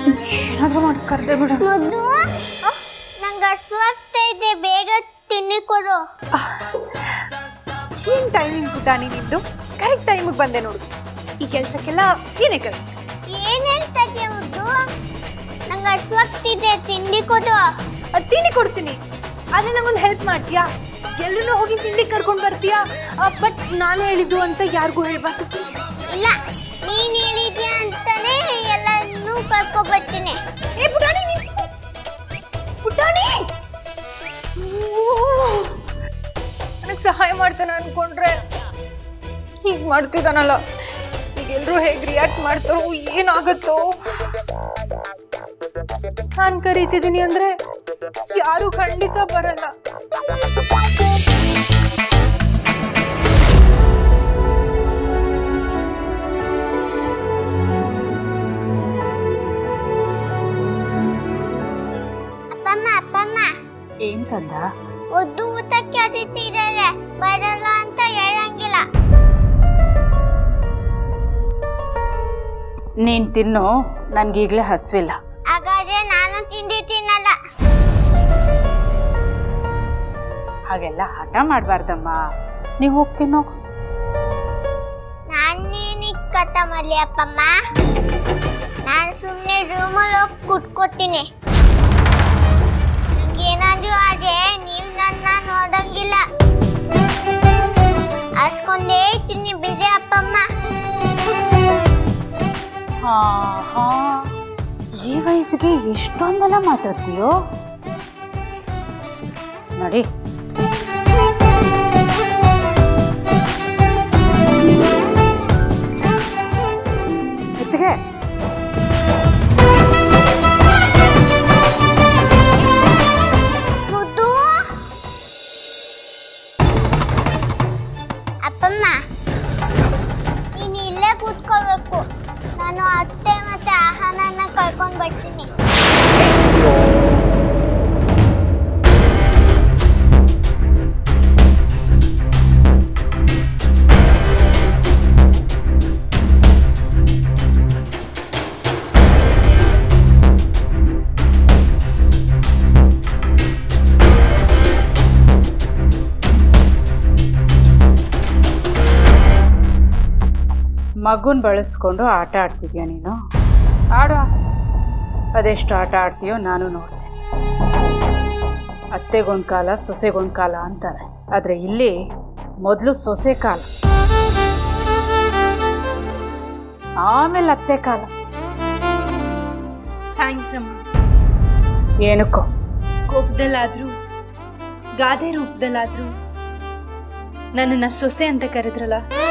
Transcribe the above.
ಏನಾದರೂ ಮಾಡಿ ಕರೆದೆ ಬಿಡು ಮುದ್ದು ನಂಗೆ ಹಸುವಾಗ್ತಾ ಇದೆ ಬೇಗ ತಿನ್ನಿ ಕೊಡು ಏನು ಟೈಮಿಂಗ್ ಪುಟಾಣಿ ನಿಂದು ಕರೆಕ್ಟ್ ಟೈಮಿಗೆ ಬಂದೆ ನೋಡು ಈ ಕೆಲಸಕ್ಕೆಲ್ಲ ಏನೇ ಕರೆಕ್ಟ್ ಏನ್ ಹೇಳ್ತಾ ಇದೀಯ ಮುದ್ದು ನಂಗೆ ಹಸುವಾಗ್ತಿದೆ ತಿಂಡಿ ಕೊಡು ಅದು ತಿಂಡಿ ಕೊಡ್ತೀನಿ ಆದರೆ ನಂಗೊಂದು ಹೆಲ್ಪ್ ಮಾಡ್ತೀಯಾ ಎಲ್ಲರೂ ಹೋಗಿ ತಿಂಡಿ ಕರ್ಕೊಂಡು ಬರ್ತೀಯಾ ಬಟ್ ನಾನು ಹೇಳಿದ್ದು ಅಂತ ಯಾರಿಗೂ ಹೇಳ್ಬಾರ್ದು ಪ್ಲೀಸ್ ಇಲ್ಲ ನೀನ್ ಹೇಳಿದ್ಯಾ ಅಂತಾನೆ ಎಲ್ಲನೂ ಕರ್ಕೊ ಬರ್ತೀನಿ ಏ ಪುಟಾಣಿ ನಿಂತ್ಕೊ. ಪುಟಾಣಿ ನನಗೆ ಸಹಾಯ ಮಾಡ್ತಾನೆ ಅನ್ಕೊಂಡ್ರೆ ಹೀಗೆ ಮಾಡ್ತಿದ್ದಾನಲ್ಲ ಈಗ ಎಲ್ರು ಹೇಗೆ ರಿಯಾಕ್ಟ್ ಮಾಡ್ತಾರೋ ಏನಾಗುತ್ತೋ ನಾನು ಕರೀತಿದ್ದೀನಿ ಅಂದ್ರೆ ಯಾರು ಖಂಡಿತ ಬರಲ್ಲ ಅಪ್ಪಮ್ಮ ಅಪ್ಪಮ್ಮ ಏನ್ ಕಂದ ಉದ್ದು ಊಟಕ್ಕೆ ಅತಿಥಿದ್ದಾರೆ ಬರಲ್ಲ ಅಂತ ಹೇಳಂಗಿಲ್ಲ ನೀನ್ ತಿನ್ನು ನನ್ಗೀಗ್ಲೇ ಹಸ್ವಿಲ್ಲ ಹಾಗಾದ್ರೆ ನಾನು ತಿಂಡಿ ತಿನ್ನಲ್ಲ ಹಾಗೆಲ್ಲ ಹಠ ಮಾಡ್ಬಾರ್ದಮ್ಮ ನೀವು ಹೋಗಿ ತಿನ್ನೋ ನಾನೇನಿಕ್ ಕಥ ಮಾಡ್ಲಿ ಅಪ್ಪಮ್ಮ ನಾನು ಸುಮ್ಮನೆ ರೂಮಲ್ಲಿ ಹೋಗಿ ಕುತ್ಕೋತೀನಿ ನಂಗೇನಾದ್ರೂ ಆದ್ರೆ ನೀವು ನನ್ನ ನೋಡಂಗಿಲ್ಲ ಅಸ್ಕೊಂಡೇ ತಿನ್ನಿ ಬಿಡಿ ಅಪ್ಪಮ್ಮ ಹಾ ಹಾ ಈ ವಯಸ್ಸಿಗೆ ಎಷ್ಟೊಂದೆಲ್ಲ ಮಾತಾಡ್ತೀಯೋ ನೋಡಿ ಎತ್ತಿಗೆ ಮುದ್ದು ಅಪ್ಪಮ್ಮ ನೀನು ಇಲ್ಲೇ ಕೂತ್ಕೋಬೇಕು ನಾನು ಅತ್ತೆ ಮತ್ತೆ ಆಹಾರನ ಕರ್ಕೊಂಡು ಬರ್ತೀನಿ ಮಗುನ್ ಬಳಸ್ಕೊಂಡು ಆಟ ಆಡ್ತಿದ್ಯಾ ನೀನು ಆಡು ಅದೆಷ್ಟು ಆಟ ಆಡ್ತೀಯೋ ನಾನು ನೋಡ್ತೇನೆ ಅತ್ತೆಗೊಂದು ಕಾಲ ಸೊಸೆಗೊಂದು ಕಾಲ ಅಂತಾರೆ ಆದರೆ ಇಲ್ಲಿ ಮೊದಲು ಸೊಸೆ ಕಾಲ ಆಮೇಲೆ ಅತ್ತೆ ಕಾಲ ಥ್ಯಾಂಕ್ಸ್ ಅಮ್ಮ ಏನಕ್ಕೋ ಕೋಪದಲ್ಲಾದ್ರೂ ಗಾದೆ ರೂಪದಲ್ಲಾದ್ರೂ ನನ್ನನ್ನು ಸೊಸೆ ಅಂತ ಕರೆದ್ರಲ್ಲ